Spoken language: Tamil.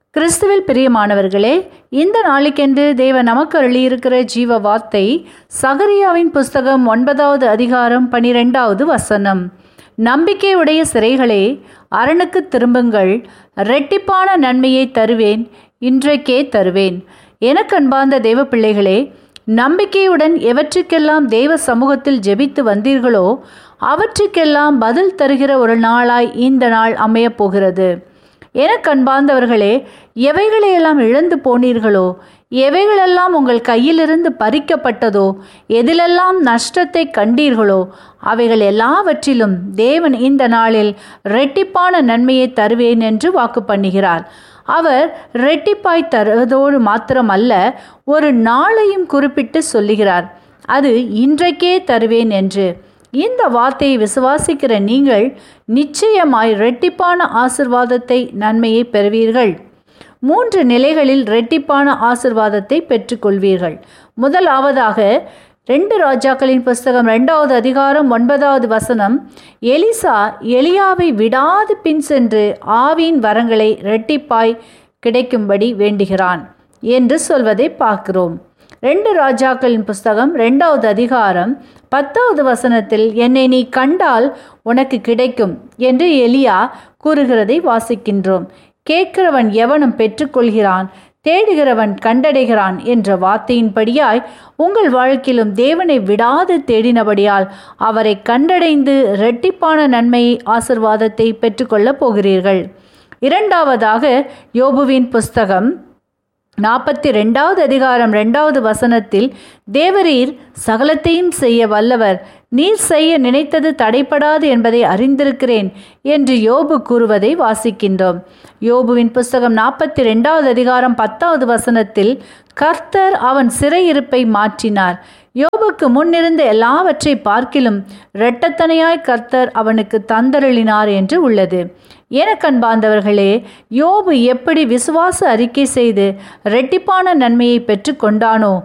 கிறிஸ்துவில் பிரியமானவர்களே இந்த நாளுக்கென்று தேவன் நமக்கு அருளியிருக்கிற ஜீவ வார்த்தை சகரியாவின் புஸ்தகம் ஒன்பதாவது அதிகாரம் பனிரெண்டாவது வசனம் நம்பிக்கையுடைய சிறைகளே அரணுக்கு திரும்புங்கள் இரட்டிப்பான நன்மையை தருவேன் இன்றைக்கே தருவேன் எனக்கு அன்பார்ந்த தேவ பிள்ளைகளே நம்பிக்கையுடன் எவற்றுக்கெல்லாம் தேவ சமூகத்தில் ஜெபித்து வந்தீர்களோ அவற்றுக்கெல்லாம் பதில் தருகிற ஒரு நாளாய் இந்த நாள் அமையப் போகிறது எனக்கு அன்பார்ந்தவர்களே எவைகளையெல்லாம் இழந்து போனீர்களோ எவைகளெல்லாம் உங்கள் கையிலிருந்து பறிக்கப்பட்டதோ எதிலெல்லாம் நஷ்டத்தை கண்டீர்களோ அவைகள் எல்லாவற்றிலும் தேவன் இந்த நாளில் ரெட்டிப்பான நன்மையை தருவேன் என்று வாக்கு பண்ணுகிறார் அவர் ரெட்டிப்பாய் தருவதோடு மாத்திரமல்ல ஒரு நாளையும் குறிப்பிட்டு சொல்லுகிறார் அது இன்றைக்கே தருவேன் என்று இந்த வார்த்தையை விசுவாசிக்கிற நீங்கள் நிச்சயமாய் ரெட்டிப்பான ஆசிர்வாதத்தை நன்மையை பெறுவீர்கள் மூன்று நிலைகளில் ரெட்டிப்பான ஆசிர்வாதத்தை பெற்றுக்கொள்வீர்கள் முதலாவதாக ரெண்டு ராஜாக்களின் புஸ்தகம் ரெண்டாவது அதிகாரம் ஒன்பதாவது வசனம் எலிசா எலியாவை விடாது பின் சென்று ஆவியின் வரங்களை ரெட்டிப்பாய் கிடைக்கும்படி வேண்டுகிறான் என்று சொல்வதை பார்க்கிறோம் ரெண்டு ராஜாக்களின் புஸ்தகம் ரெண்டாவது அதிகாரம் பத்தாவது வசனத்தில் என்னை நீ கண்டால் உனக்கு கிடைக்கும் என்று எலியா கூறுகிறதை வாசிக்கின்றோம் கேட்கிறவன் எவனும் பெற்றுக்கொள்கிறான் தேடுகிறவன் கண்டடைகிறான் என்ற வார்த்தையின்படியாய் உங்கள் வாழ்க்கையிலும் தேவனை விடாது தேடினபடியால் அவரை கண்டடைந்து இரட்டிப்பான நன்மையை ஆசிர்வாதத்தை பெற்றுக்கொள்ளப் போகிறீர்கள் இரண்டாவதாக யோபுவின் புஸ்தகம் நாற்பத்தி ரெண்டாவது அதிகாரம் ரெண்டாவது வசனத்தில் தேவரீர் சகலத்தையும் செய்ய வல்லவர் நீர் செய்ய நினைத்தது தடைப்படாது என்பதை அறிந்திருக்கிறேன் என்று யோபு கூறுவதை வாசிக்கின்றோம் யோபுவின் புஸ்தகம் நாற்பத்தி ரெண்டாவது அதிகாரம் பத்தாவது வசனத்தில் கர்த்தர் அவன் சிறையிருப்பை மாற்றினார் யோபுக்கு முன்னிருந்த எல்லாவற்றை பார்க்கிலும் இரட்டத்தனையாய் கர்த்தர் அவனுக்கு தந்தருளினார் என்று உள்ளது எனக்கன்பார்ந்தவர்களே யோபு எப்படி விசுவாச அறிக்கை செய்து இரட்டிப்பான நன்மையை பெற்று கொண்டானோ